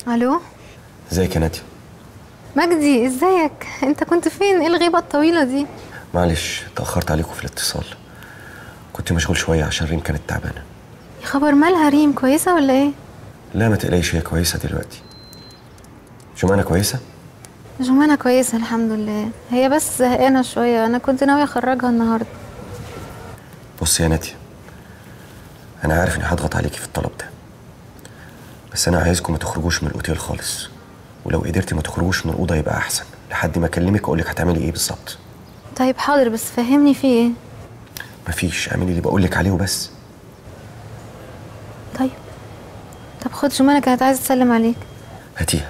الو ازيك يا ناديه مجدي ازيك انت كنت فين ايه الغيبه الطويله دي معلش تاخرت عليكم في الاتصال كنت مشغول شويه عشان ريم كانت تعبانه يا خبر مالها ريم كويسه ولا ايه لا ما تقلقيش هي كويسه دلوقتي جمانه كويسه جمانة كويسة الحمد لله هي بس زهقانة شوية أنا كنت ناوية أخرجها النهاردة بص يا ناديه انا عارف اني هضغط عليكي في الطلب ده بس انا عايزكم ما تخرجوش من الاوتيل خالص ولو قدرتي ما تخرجوش من الاوضه يبقى احسن لحد ما اكلمك اقول لك هتعملي ايه بالظبط طيب حاضر بس فهمني في ايه مفيش اعملي اللي بقول لك عليه وبس طيب طب خد جمانة كانت عايزة تسلم عليك هاتيها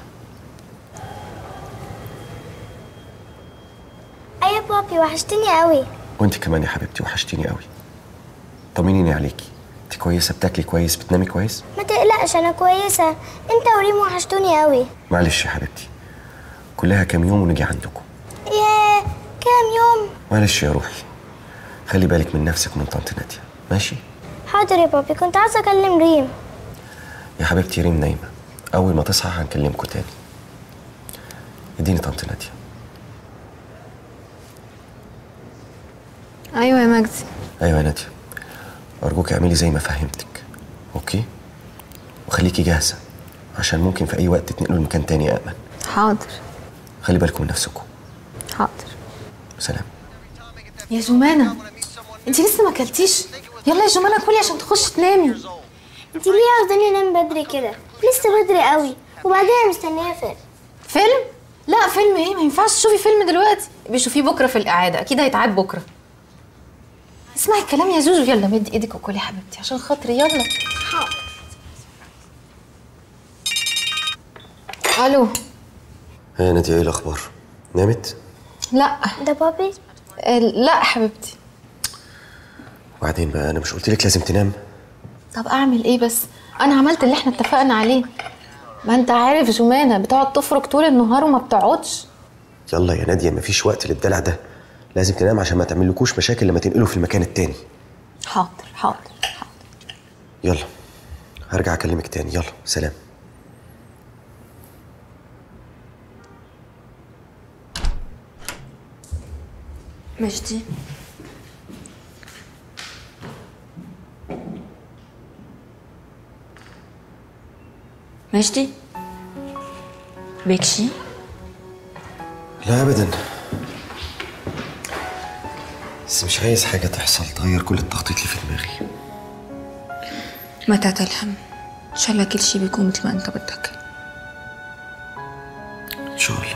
ايوه بابي وحشتني قوي وانت كمان يا حبيبتي وحشتيني قوي طمنيني عليكي انت كويسه بتاكلي كويس بتنامي كويس ما تقلقش انا كويسه انت وريم وحشتوني قوي معلش يا حبيبتي كلها كام يوم ونجي عندكم ياه كام يوم معلش يا روحي خلي بالك من نفسك ومن طنط ناديه ماشي حاضر يا بابي كنت عايزه اكلم ريم يا حبيبتي ريم نايمه اول ما تصحى هنكلمكم تاني اديني طنط ناديه أيوة يا مجدي ايوه يا ناديه ارجوك اعملي زي ما فهمتك اوكي وخليكي جاهزه عشان ممكن في اي وقت تتنقلوا لمكان تاني امن حاضر خلي بالكم من نفسكم حاضر سلام يا جمانة انت لسه ما اكلتيش يلا يا جمانة كلي عشان تخشي تنامي انت ليه عاوزاني انام بدري كده لسه بدري قوي وبعدين مستنيه فيلم فيلم لا فيلم ايه ما ينفعش تشوفي فيلم دلوقتي بيشوفيه بكره في الاعاده اكيد هيتعاد بكره اسمعي الكلام يا زوزو يلا مدي ايدك وكلي يا حبيبتي عشان خاطري يلا الو ها يا ناديه ايه الاخبار نامت لا ده بابي آه، لا حبيبتي وبعدين بقى انا مش قلت لك لازم تنام طب اعمل ايه بس انا عملت اللي احنا اتفقنا عليه ما انت عارف جمانة بتقعد تفرك طول النهار وما بتقعدش يلا يا ناديه مفيش وقت للدلع ده لازم تنام عشان ما تعملكوش مشاكل لما تنقلوا في المكان التاني حاضر حاضر حاضر يلا هرجع اكلمك تاني يلا سلام مجدي مجدي بيك شي لا ابدا بس مش عايز حاجه تحصل تغير كل التخطيط اللي في دماغي ما تعتل هم ان شاء الله كل شي بيكون مثل ما انت بدك ان شاء الله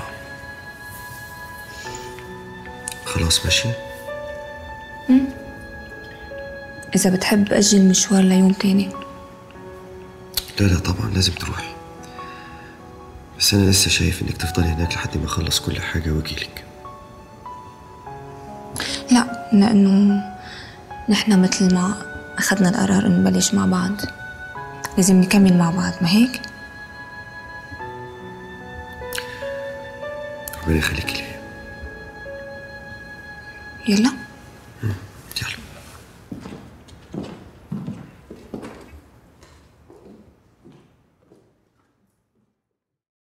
خلاص ماشي اذا بتحب اجل المشوار ليوم تاني لا لا طبعا لازم تروحي بس انا لسه شايف انك تفضلي هناك لحد ما اخلص كل حاجه واجيلك لا لانه نحن مثل ما اخذنا القرار انه نبلش مع بعض لازم نكمل مع بعض ما هيك ربنا يخليكي ليا يلا مم.